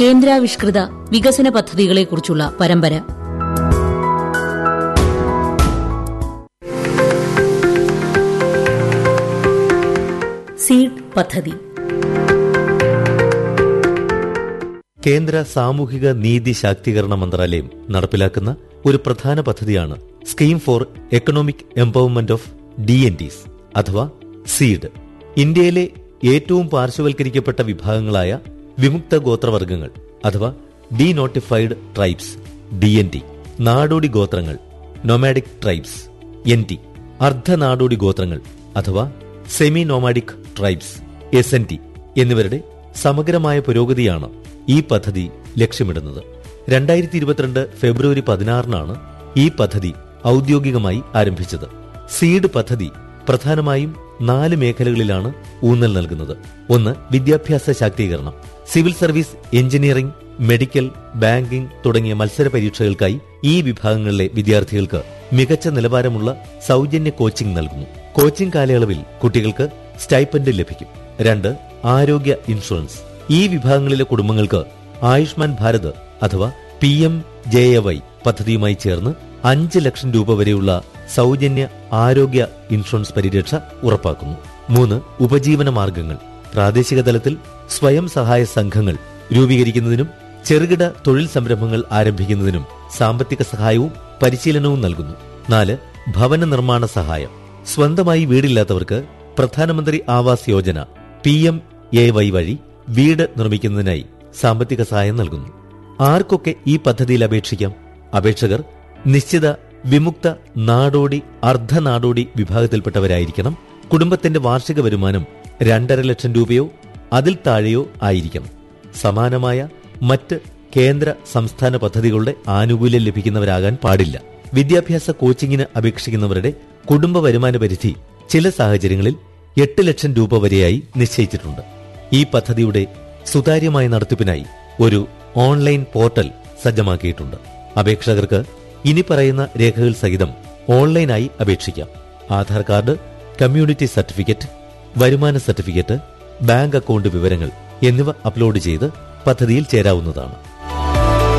കേന്ദ്രാവിഷ്കൃത വികസന പദ്ധതികളെക്കുറിച്ചുള്ള പരമ്പര സീഡ് പദ്ധതി കേന്ദ്ര സാമൂഹിക നീതി ശാക്തീകരണ മന്ത്രാലയം നടപ്പിലാക്കുന്ന ഒരു പ്രധാന പദ്ധതിയാണ് scheme for economic empowerment of D N ഡിസ് അഥവാ സീഡ് ഇന്ത്യയിലെ ഏറ്റവും പാർശ്വവൽക്കരിക്കപ്പെട്ട വിഭാഗങ്ങളായ വിമുക്ത ഗോത്രവർഗങ്ങൾ അഥവാ D notified tribes D N T നാടോടി ഗോത്രങ്ങൾ നൊമാഡിക് ട്രൈബ്സ് എൻ ടി അർദ്ധനാടോടി ഗോത്രങ്ങൾ അഥവാ semi nomadic tribes S N T എന്നിവരുടെ സമഗ്രമായ പുരോഗതിയാണ് ഈ പദ്ധതി ലക്ഷ്യമിടുന്നത് രണ്ടായിരത്തി ഇരുപത്തിരണ്ട് ഫെബ്രുവരി പതിനാറിനാണ് ഈ പദ്ധതി ഔദ്യോഗികമായി ആരംഭിച്ചത് സീഡ് പദ്ധതി പ്രധാനമായും നാല് മേഖലകളിലാണ് ഊന്നൽ നൽകുന്നത് ഒന്ന് വിദ്യാഭ്യാസ ശാക്തീകരണം civil service engineering medical banking തുടങ്ങിയ മത്സര പരീക്ഷകൾക്കായി ഈ വിഭാഗങ്ങളിലെ വിദ്യാർത്ഥികൾക്ക് മികച്ച നിലവാരമുള്ള സൗജന്യ കോച്ചിംഗ് നൽകുന്നു കോച്ചിംഗ് കാലയളവിൽ കുട്ടികൾക്ക് സ്റ്റൈപ്പൻഡ് ലഭിക്കും രണ്ട് ആരോഗ്യ ഇൻഷുറൻസ് ഈ വിഭാഗങ്ങളിലെ കുടുംബങ്ങൾക്ക് ആയുഷ്മാൻ ഭാരത് അഥവാ P M J A Y പദ്ധതിയുമായി ചേർന്ന് അഞ്ച് ലക്ഷം രൂപ വരെയുള്ള സൗജന്യ ആരോഗ്യ ഇൻഷുറൻസ് പരിരക്ഷ ഉറപ്പാക്കുന്നു മൂന്ന് ഉപജീവന മാർഗങ്ങൾ പ്രാദേശിക തലത്തിൽ സ്വയം സഹായ സംഘങ്ങൾ രൂപീകരിക്കുന്നതിനും ചെറുകിട തൊഴിൽ സംരംഭങ്ങൾ ആരംഭിക്കുന്നതിനും സാമ്പത്തിക സഹായവും പരിശീലനവും നൽകുന്നു നാല് ഭവന നിർമ്മാണ സഹായം സ്വന്തമായി വീടില്ലാത്തവർക്ക് പ്രധാനമന്ത്രി Awas Yojana P M A Y വഴി വീട് നിർമ്മിക്കുന്നതിനായി സാമ്പത്തിക സഹായം നൽകുന്നു ആർക്കൊക്കെ ഈ പദ്ധതിയിൽ അപേക്ഷിക്കാം അപേക്ഷകർ നിശ്ചിത വിമുക്ത നാടോടി അർദ്ധനാടോടി വിഭാഗത്തിൽപ്പെട്ടവരായിരിക്കണം കുടുംബത്തിന്റെ വാർഷിക വരുമാനം രണ്ടര ലക്ഷം രൂപയോ അതിൽ താഴെയോ ആയിരിക്കണം സമാനമായ മറ്റ് കേന്ദ്ര സംസ്ഥാന പദ്ധതികളുടെ ആനുകൂല്യം ലഭിക്കുന്നവരാകാൻ പാടില്ല വിദ്യാഭ്യാസ കോച്ചിങ്ങിന് അപേക്ഷിക്കുന്നവരുടെ കുടുംബ വരുമാന പരിധി ചില സാഹചര്യങ്ങളിൽ എട്ട് ലക്ഷം രൂപ വരെയായി നിശ്ചയിച്ചിട്ടുണ്ട് ഈ പദ്ധതിയുടെ സുതാര്യമായ നടത്തിപ്പിനായി ഒരു ഓൺലൈൻ പോർട്ടൽ സജ്ജമാക്കിയിട്ടുണ്ട് അപേക്ഷകർക്ക് ഇനി പറയുന്ന രേഖകൾ സഹിതം ഓൺലൈനായി അപേക്ഷിക്കാം ആധാർ കാർഡ് കമ്മ്യൂണിറ്റി സർട്ടിഫിക്കറ്റ് വരുമാന സർട്ടിഫിക്കറ്റ് ബാങ്ക് അക്കൗണ്ട് വിവരങ്ങൾ എന്നിവ അപ്ലോഡ് ചെയ്ത് പദ്ധതിയിൽ ചേരാവുന്നതാണ്